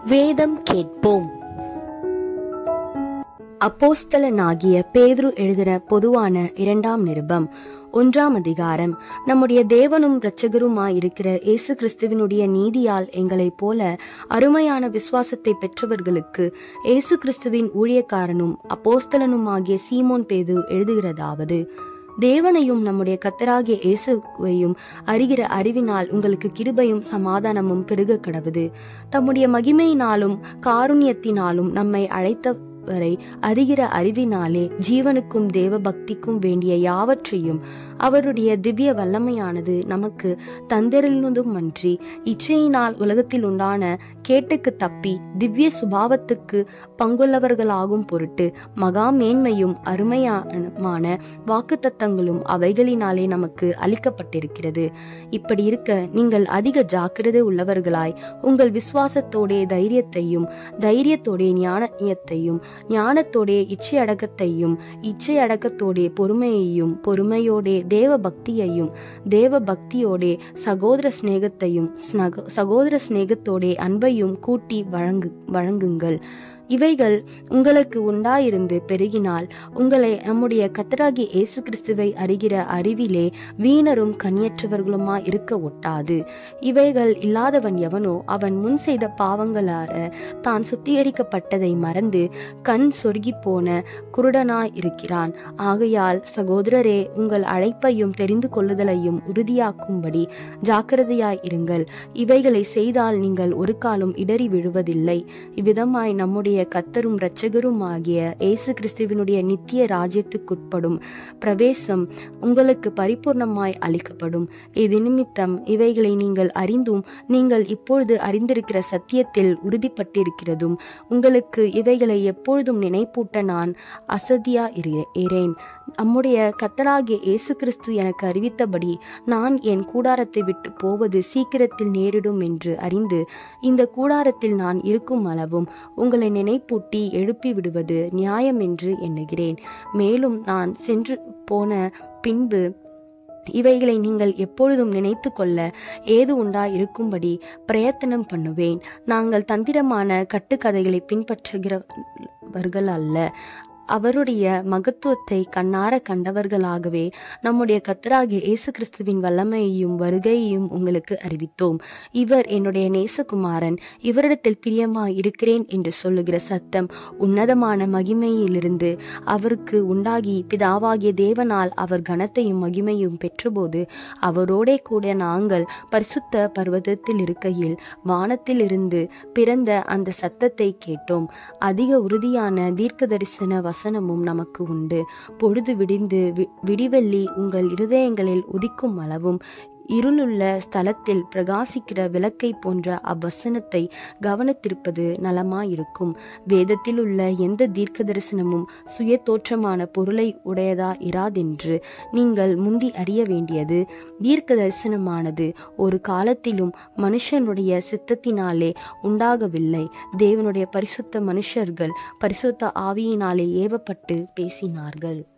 வேதம் கேட்போம் அப்போஸ்தலனாகிய பேதுரு எழுதின பொதுவான இரண்டாம் நிருபம் ஒன்றாம் அதிகாரம் நம்முடைய தேவனும் இரட்சகருமாய் இருக்கிற இயேசு கிறிஸ்துவினுடைய நீதியால் எங்களைப் போல அருமையான விசுவாசத்தை பெற்றவர்களுக்கு இயேசு கிறிஸ்துவின் ஊழியக்காரனும் அப்போஸ்தலனும் ஆகிய சீமோன் பேது எழுதுகிறதாவது தேவனையும் நம்முடைய கத்தராகிய இயேசுவையும் அறிகிற அறிவினால் உங்களுக்கு கிருபையும் சமாதானமும் பெருக கடவுது தம்முடைய மகிமையினாலும் காருண்யத்தினாலும் நம்மை அழைத்தவரை அறிகிற அறிவினாலே ஜீவனுக்கும் தேவ பக்திக்கும் வேண்டிய யாவற்றையும் அவருடைய திவ்ய வல்லமையானது நமக்கு தந்திருந்ததும் அன்றி இச்சையினால் உலகத்தில் உண்டான கேட்டுக்கு தப்பி திவ்ய சுபாவத்துக்கு பங்குள்ளவர்களாகும் பொருட்டு மகா மேன்மையும் அருமையான வாக்குத்தத்தங்களும் அவைகளினாலே நமக்கு அளிக்கப்பட்டிருக்கிறது இப்படி இருக்க நீங்கள் அதிக ஜாக்கிரதை உள்ளவர்களாய் உங்கள் விசுவாசத்தோடே தைரியத்தையும் தைரியத்தோடே ஞானத்தையும் ஞானத்தோடே இச்சை அடக்கத்தையும் இச்சை அடக்கத்தோடே பொறுமையையும் பொறுமையோடே தேவ பக்தியையும் தேவ பக்தியோடே சகோதர சிநேகத்தையும் ஸ்னக- சகோதர சிநேகத்தோடே அன்பையும் கூட்டி வழங்கு வழங்குங்கள் இவைகள் உங்களுக்கு உண்டாயிருந்து பெருகினால் உங்களை நம்முடைய கத்தராகிய இயேசு கிறிஸ்துவை அறிகிற அறிவிலே வீணரும் கனியற்றவர்களுமா இருக்க ஒட்டாது இவைகள் இல்லாதவன் எவனோ அவன் முன் செய்த பாவங்களார தான் சுத்திகரிக்கப்பட்டதை மறந்து கண் சொருகி போன குருடனாய் இருக்கிறான் ஆகையால் சகோதரரே உங்கள் அழைப்பையும் தெரிந்து கொள்ளுதலையும் உறுதியாக்கும்படி ஜாக்கிரதையாய் இருங்கள் இவைகளை செய்தால் நீங்கள் ஒரு காலம் இடறி விழுவதில்லை இவ்விதமாய் நம்முடைய கத்தரும் இரட்சகரும் ஆகிய இயேசு கிறிஸ்துவினுடைய நித்திய ராஜ்யத்துக்குட்படும் பிரவேசம் உங்களுக்கு பரிபூர்ணமாய் அளிக்கப்படும் இது நிமித்தம் இவைகளை நீங்கள் அறிந்தும் நீங்கள் இப்பொழுது அறிந்திருக்கிற சத்தியத்தில் உறுதிப்பட்டிருக்கிறதும் உங்களுக்கு இவைகளை எப்பொழுதும் நினைப்பூட்ட நான் அசதியா இரு- இரேன் நம்முடைய கத்தராகிய இயேசு கிறிஸ்து எனக்கு அறிவித்தபடி நான் என் கூடாரத்தை விட்டு போவது சீக்கிரத்தில் நேரிடும் என்று அறிந்து இந்த கூடாரத்தில் நான் இருக்கும் அளவும் உங்களை நினைப்பூட்டி எழுப்பி விடுவது நியாயம் என்று எண்ணுகிறேன் மேலும் நான் சென்று போன பின்பு இவைகளை நீங்கள் எப்பொழுதும் நினைத்து கொள்ள ஏது உண்டா இருக்கும்படி பிரயத்தனம் பண்ணுவேன் நாங்கள் தந்திரமான கட்டுக்கதைகளை பின்பற்றுகிறவர்கள் அல்ல அவருடைய மகத்துவத்தை கண்ணார கண்டவர்களாகவே நம்முடைய கத்தராகிய இயேசு கிறிஸ்துவின் வல்லமையையும் வருகையையும் உங்களுக்கு அறிவித்தோம் இவர் என்னுடைய நேசகுமாரன் இவரிடத்தில் பிரியமாய் இருக்கிறேன் என்று சொல்லுகிற சத்தம் உன்னதமான மகிமையிலிருந்து அவருக்கு உண்டாகி பிதாவாகிய தேவனால் அவர் கனத்தையும் மகிமையும் பெற்றபோது அவரோடே கூட நாங்கள் பரிசுத்த பர்வதத்தில் இருக்கையில் வானத்தில் இருந்து பிறந்த அந்த சத்தத்தை கேட்டோம் அதிக உறுதியான தீர்க்க தரிசன வசனமும் நமக்கு உண்டு பொழுது விடிந்து வி- விடிவெள்ளி உங்கள் இருதயங்களில் உதிக்கும் அளவும் இருளுள்ள ஸ்தலத்தில் பிரகாசிக்கிற விளக்கை போன்ற அவ்வசனத்தை கவனித்திருப்பது நலமாயிருக்கும் வேதத்தில் உள்ள எந்த தீர்க்க தரிசனமும் சுய தோற்றமான பொருளை உடையதா இராதென்று நீங்கள் முந்தி அறிய வேண்டியது தீர்க்க தரிசனமானது ஒரு காலத்திலும் மனுஷனுடைய சித்தத்தினாலே உண்டாகவில்லை தேவனுடைய பரிசுத்த மனுஷர்கள் பரிசுத்த ஆவியினாலே ஏவப்பட்டு பேசினார்கள்